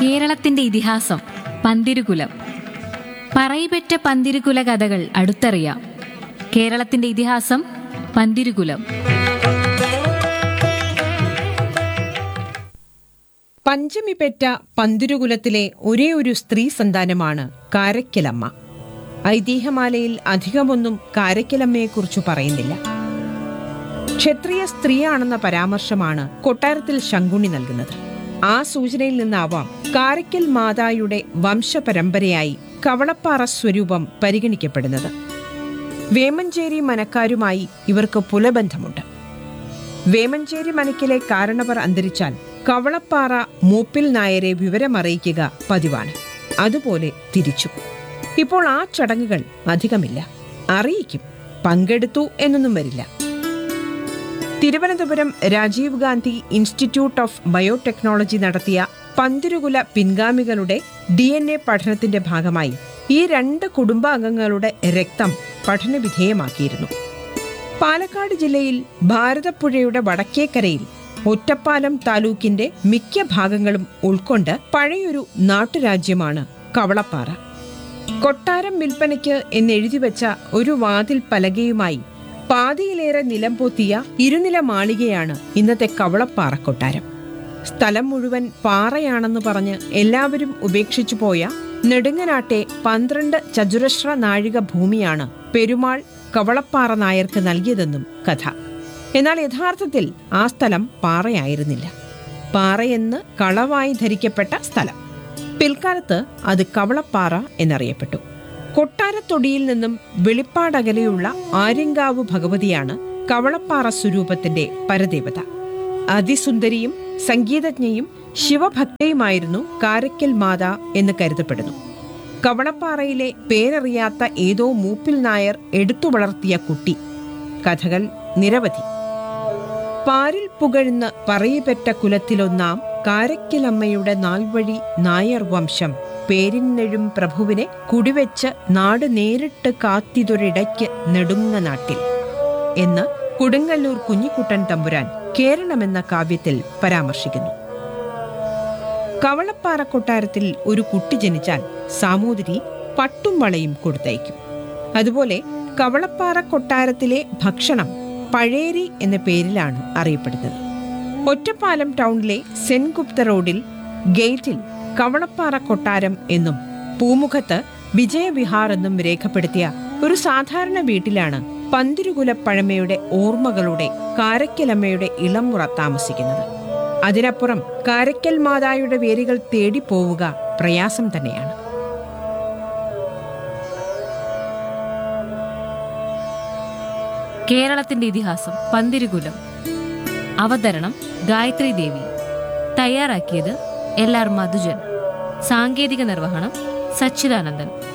കേരളത്തിന്റെ ഇതിഹാസം പന്തിരുകുലം പറയിപെറ്റ പന്തിരുകുല കഥകൾ അടുത്തറിയാം കേരളത്തിന്റെ ഇതിഹാസം പന്തിരുകുലം പഞ്ചമി പെറ്റ പന്തിരുകുലത്തിലെ ഒരേ ഒരു സ്ത്രീ സന്താനമാണ് കാരയ്ക്കലമ്മ ഐതിഹ്യമാലയിൽ അധികമൊന്നും കാരയ്ക്കലമ്മയെക്കുറിച്ച് പറയുന്നില്ല ക്ഷത്രിയ സ്ത്രീയാണെന്ന പരാമർശമാണ് കൊട്ടാരത്തിൽ ശങ്കുണി നൽകുന്നത് ആ സൂചനയിൽ നിന്നാവാം കാരയ്ക്കൽ മാതായുടെ വംശപരമ്പരയായി കവളപ്പാറ സ്വരൂപം പരിഗണിക്കപ്പെടുന്നത് വേമഞ്ചേരി മനക്കാരുമായി ഇവർക്ക് പുലബന്ധമുണ്ട് വേമഞ്ചേരി മനക്കിലെ കാരണവർ അന്തരിച്ചാൽ കവളപ്പാറ മൂപ്പിൽ നായരെ വിവരമറിയിക്കുക പതിവാണ് അതുപോലെ തിരിച്ചു ഇപ്പോൾ ആ ചടങ്ങുകൾ അധികമില്ല അറിയിക്കും പങ്കെടുത്തു എന്നൊന്നും വരില്ല Thiruvananthapuram Rajiv Gandhi institute of biotechnology നടത്തിയ പന്തിരുകുല പിൻഗാമികളുടെ ഡി എൻ എ പഠനത്തിന്റെ ഭാഗമായി ഈ രണ്ട് കുടുംബാംഗങ്ങളുടെ രക്തം പഠനവിധേയമാക്കിയിരുന്നു പാലക്കാട് ജില്ലയിൽ ഭാരതപ്പുഴയുടെ വടക്കേക്കരയിൽ ഒറ്റപ്പാലം താലൂക്കിന്റെ മിക്ക ഭാഗങ്ങളും ഉൾക്കൊണ്ട് പഴയൊരു നാട്ടുരാജ്യമാണ് കവളപ്പാറ കൊട്ടാരം വിൽപ്പനയ്ക്ക് എന്നെഴുതി വെച്ച ഒരു വാതിൽ പലകയുമായി പാതിയിലേറെ നിലം പൊത്തിയ ഇരുനില മാളികയാണ് ഇന്നത്തെ കവളപ്പാറ കൊട്ടാരം സ്ഥലം മുഴുവൻ പാറയാണെന്ന് പറഞ്ഞ് എല്ലാവരും ഉപേക്ഷിച്ചു പോയ നെടുങ്ങനാട്ടെ പന്ത്രണ്ട് ചതുരശ്ര നാഴിക ഭൂമിയാണ് പെരുമാൾ കവളപ്പാറ നായർക്ക് നൽകിയതെന്നും കഥ എന്നാൽ യഥാർത്ഥത്തിൽ ആ സ്ഥലം പാറയായിരുന്നില്ല പാറയെന്ന് കളവായി ധരിക്കപ്പെട്ട സ്ഥലം പിൽക്കാലത്ത് അത് കവളപ്പാറ എന്നറിയപ്പെട്ടു കൊട്ടാരത്തൊടിയിൽ നിന്നും വെളിപ്പാടകലെയുള്ള ആര്യങ്കാവ് ഭഗവതിയാണ് കവളപ്പാറ സ്വരൂപത്തിന്റെ പരദേവത അതിസുന്ദരിയും സംഗീതജ്ഞയും ശിവഭക്തയുമായിരുന്നു കാരക്കൽ മാത എന്ന് കരുതപ്പെടുന്നു കവളപ്പാറയിലെ പേരറിയാത്ത ഏതോ മൂപ്പിൽ നായർ എടുത്തു വളർത്തിയ കുട്ടി കഥകൾ നിരവധി പാരിൽ പുകഴ്ന്ന് പറയിപെറ്റ കുലത്തിലൊന്നാം കാരക്കലമ്മയുടെ നാൾവഴി നായർ വംശം പേരിന്നെഴും പ്രഭുവിനെ കുടിവെച്ച് നാട് നേരിട്ട് കാത്തിതൊരിടയ്ക്ക് നെടുങ്ങ നാട്ടിൽ എന്ന് കൊടുങ്ങല്ലൂർ കുഞ്ഞിക്കുട്ടൻ തമ്പുരാൻ കേരളമെന്ന കാവ്യത്തിൽ പരാമർശിക്കുന്നു കവളപ്പാറ കൊട്ടാരത്തിൽ ഒരു കുട്ടി ജനിച്ചാൽ സാമൂതിരി പട്ടും വളയും കൊടുത്തയക്കും അതുപോലെ കവളപ്പാറ കൊട്ടാരത്തിലെ ഭക്ഷണം പഴേരി എന്ന പേരിലാണ് അറിയപ്പെടുന്നത് ഒറ്റപ്പാലം ടൗണിലെ സെൻഗുപ്ത റോഡിൽ ഗേറ്റിൽ കവളപ്പാറ കൊട്ടാരം എന്നും പൂമുഖത്ത് വിജയവിഹാർ എന്നും രേഖപ്പെടുത്തിയ ഒരു സാധാരണ വീട്ടിലാണ് പന്തിരുകുല പഴമയുടെ ഓർമ്മകളുടെ കാരക്കലമ്മയുടെ ഇളമുറ താമസിക്കുന്നത് അതിനപ്പുറം കാരക്കൽ മാതായുടെ വേരുകൾ തേടിപ്പോവുക പ്രയാസം തന്നെയാണ് കേരളത്തിന്റെ ഇതിഹാസം പന്തിരുകുലം അവതരണം ഗായത്രി ദേവി തയ്യാറാക്കിയത് എൽ ആർ മധുജൻ സാങ്കേതിക നിർവഹണം സച്ചിദാനന്ദൻ